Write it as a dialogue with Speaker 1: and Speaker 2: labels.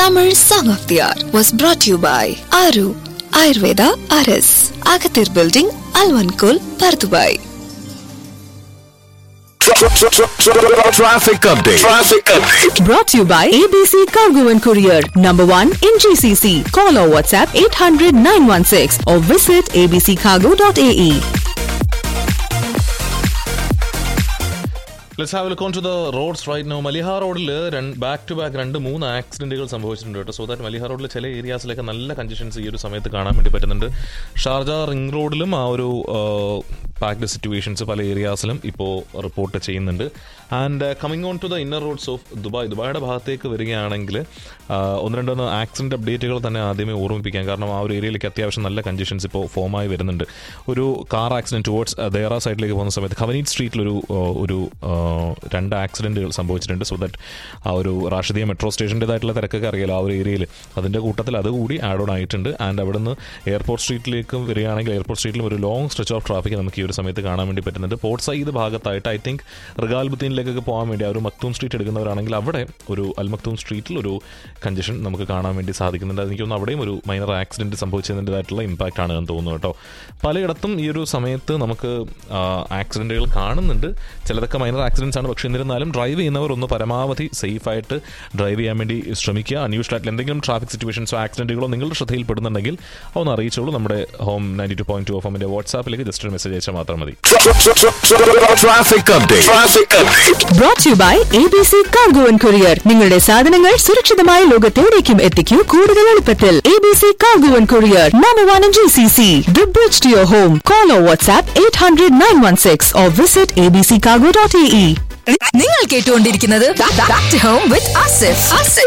Speaker 1: Tamil Song of the Hour was brought to you by Aru Ayurveda RS, Agathir Building, Alvankul, Pardubai.
Speaker 2: Traffic update. Traffic update.
Speaker 3: Brought to you by ABC Cargo and Courier, number one in GCC. Call or WhatsApp 800 916 or visit abccargo.ae.
Speaker 4: Let's have look on to the roads right no Maliha റോഡിൽ back to back രണ്ട് മൂന്ന് ആക്സിഡന്റുകൾ സംഭവിച്ചിട്ടുണ്ട് കേട്ടോ so that മലിഹ റോഡിൽ ചില ഏരിയാസിലൊക്കെ നല്ല conditions ഈ ഒരു സമയത്ത് കാണാൻ വേണ്ടി പറ്റുന്നുണ്ട് ഷാർജ റിംഗ് റോഡിലും ആ ഒരു പാക്ഡ് സിറ്റുവേഷൻസ് പല ഏരിയാസിലും ഇപ്പോൾ റിപ്പോർട്ട് ചെയ്യുന്നുണ്ട് and coming on to the inner roads of Dubai ദുബായുടെ ഭാഗത്തേക്ക് വരികയാണെങ്കിൽ ഒന്ന് രണ്ടൊന്ന് ആക്സിഡന്റ് അപ്ഡേറ്റുകൾ തന്നെ ആദ്യമേ ഓർമ്മിപ്പിക്കാം കാരണം ആ ഒരു ഏരിയയിലേക്ക് അത്യാവശ്യം നല്ല കണ്ടീഷൻസ് ഇപ്പോൾ ഫോമായി വരുന്നുണ്ട് ഒരു കാർ ആക്സിഡന്റ് ടുവേർഡ്സ് ദേറ സൈഡിലേക്ക് പോകുന്ന സമയത്ത് ഖവനീറ്റ് സ്ട്രീറ്റിൽ ഒരു ഒരു രണ്ട് ആക്സിഡന്റുകൾ സംഭവിച്ചിട്ടുണ്ട് സോ ദാറ്റ് ആ ഒരു റാഷിദിയ മെട്രോ സ്റ്റേഷൻ്റെതായിട്ടുള്ള തിരക്കൊക്കെ അറിയാലോ ആ ഒരു ഏരിയയിൽ അതിൻ്റെ കൂട്ടത്തിൽ അതുകൂടി ആഡ് ഓൺ ആയിട്ടുണ്ട് ആൻഡ് അവിടുന്ന് എയർപോർട്ട് സ്ട്രീറ്റിലേക്ക് വരികയാണെങ്കിൽ എയർപോർട്ട് സ്ട്രീറ്റിലും ഒരു ലോങ് സ്ട്രെച്ച് ഓഫ് ട്രാഫിക് നമുക്ക് ഈ ഒരു സമയത്ത് കാണാൻ വേണ്ടി പറ്റുന്നുണ്ട് പോർട്ട് സൈഡ് ഭാഗത്തായിട്ട് ഐ തിങ്ക് റിഗാൽബുദ്ദീനിലേക്കൊക്കെ പോകാൻ വേണ്ടി ആ ഒരു മക്തൂം സ്ട്രീറ്റ് എടുക്കുന്നവരാണെങ്കിൽ അവിടെ ഒരു അൽ മക്തൂം സ്ട്രീറ്റിൽ ഒരു കഞ്ചഷൻ നമുക്ക് കാണാൻ വേണ്ടി സാധിക്കുന്നുണ്ട് എനിക്ക് തോന്നുന്നു അവിടെയും ഒരു മൈനർ ആക്സിഡന്റ് സംഭവിച്ചതിൻ്റെതായിട്ടുള്ള ഇമ്പാക്റ്റ് ആണ് എന്ന് തോന്നുന്നു കേട്ടോ പലയിടത്തും ഈ ഒരു സമയത്ത് നമുക്ക് ആക്സിഡന്റുകൾ കാണുന്നുണ്ട് ചിലതൊക്കെ മൈനർ ആക്സിഡൻസ് ആണ് പക്ഷേ എന്നിരുന്നാലും ഡ്രൈവ് ചെയ്യുന്നവർ ഒന്ന് പരമാവധി സേഫ് ആയിട്ട് ഡ്രൈവ് ചെയ്യാൻ വേണ്ടി ശ്രമിക്കുക അൺയൂഷ്വൽ ആയിട്ടുള്ള എന്തെങ്കിലും ട്രാഫിക് സിറ്റുവേഷൻസോ ആക്സിഡന്റുകളോ നിങ്ങളുടെ ശ്രദ്ധയിൽപ്പെടുന്നുണ്ടെങ്കിൽ അതൊന്ന് അറിയിച്ചോളൂ നമ്മുടെ home ninety two point two of എമ്മിന്റെ വാട്സാപ്പിലേക്ക് ജസ്റ്റ് ഒരു മെസ്സേജ് അയച്ചാൽ മാത്രം മതി
Speaker 2: Traffic update. Traffic update.
Speaker 3: Brought to you by ABC Cargo and Courier. നിങ്ങളുടെ സാധനങ്ങൾ സുരക്ഷിതമായ ലോകത്തെവിടേക്കും എത്തിക്കൂ കൂടുതൽ എളുപ്പത്തിൽ ABC Cargo and Courier, number one in GCC. The bridge to your home. Call or WhatsApp 800 916 or visit abccargo.ae.
Speaker 1: നിങ്ങൾ കേട്ടുകൊണ്ടിരിക്കുന്നത് back to home with Asif Asif